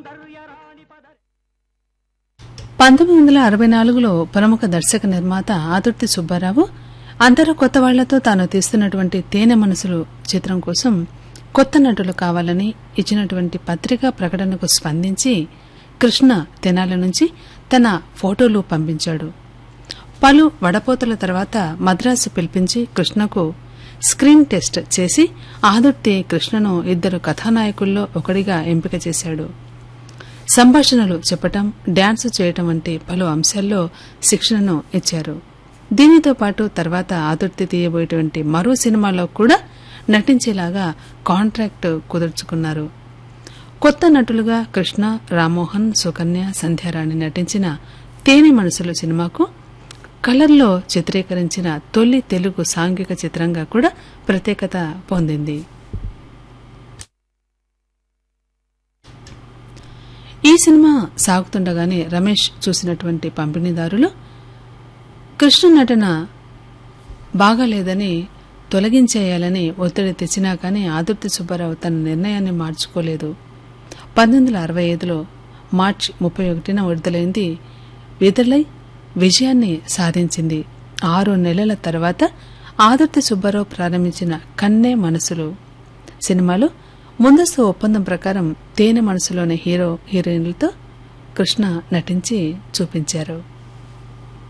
పంతొమ్మిది వందల అరవై నాలుగులో ప్రముఖ దర్శక నిర్మాత ఆదుర్తి సుబ్బారావు అందరూ కొత్త వాళ్లతో తాను తీస్తున్నటువంటి తేనె మనసులు చిత్రం కోసం కొత్త నటులు కావాలని ఇచ్చినటువంటి పత్రికా ప్రకటనకు స్పందించి కృష్ణ తెనాలి నుంచి తన ఫోటోలు పంపించాడు పలు వడపోతల తర్వాత మద్రాసు పిలిపించి కృష్ణకు స్క్రీన్ టెస్ట్ చేసి ఆదుర్తి కృష్ణను ఇద్దరు కథానాయకుల్లో ఒకడిగా ఎంపిక చేశాడు సంభాషణలు చెప్పటం డాన్స్ చేయటం వంటి పలు అంశాల్లో శిక్షణను ఇచ్చారు దీనితో పాటు తర్వాత ఆదుర్తి తీయబోయేటువంటి మరో సినిమాలో కూడా నటించేలాగా కాంట్రాక్ట్ కుదుర్చుకున్నారు కొత్త నటులుగా కృష్ణ రామ్మోహన్ సుకన్య సంధ్యారాణి నటించిన తేనె మనసులు సినిమాకు కలర్లో చిత్రీకరించిన తొలి తెలుగు సాంఘిక చిత్రంగా కూడా ప్రత్యేకత పొందింది ఈ సినిమా సాగుతుండగానే రమేష్ చూసినటువంటి పంపిణీదారులు కృష్ణ నటన బాగాలేదని తొలగించేయాలని ఒత్తిడి తెచ్చినా కానీ ఆదుర్తి సుబ్బారావు తన నిర్ణయాన్ని మార్చుకోలేదు పంతొమ్మిది వందల అరవై ఐదులో మార్చి ముప్పై ఒకటిన విడుదలైంది విడుదలై విజయాన్ని సాధించింది ఆరు నెలల తర్వాత ఆదుర్తి సుబ్బారావు ప్రారంభించిన కన్నే మనసులు సినిమాలో ముందస్తు ఒప్పందం ప్రకారం తేనె మనసులోని హీరో హీరోయిన్లతో కృష్ణ నటించి చూపించారు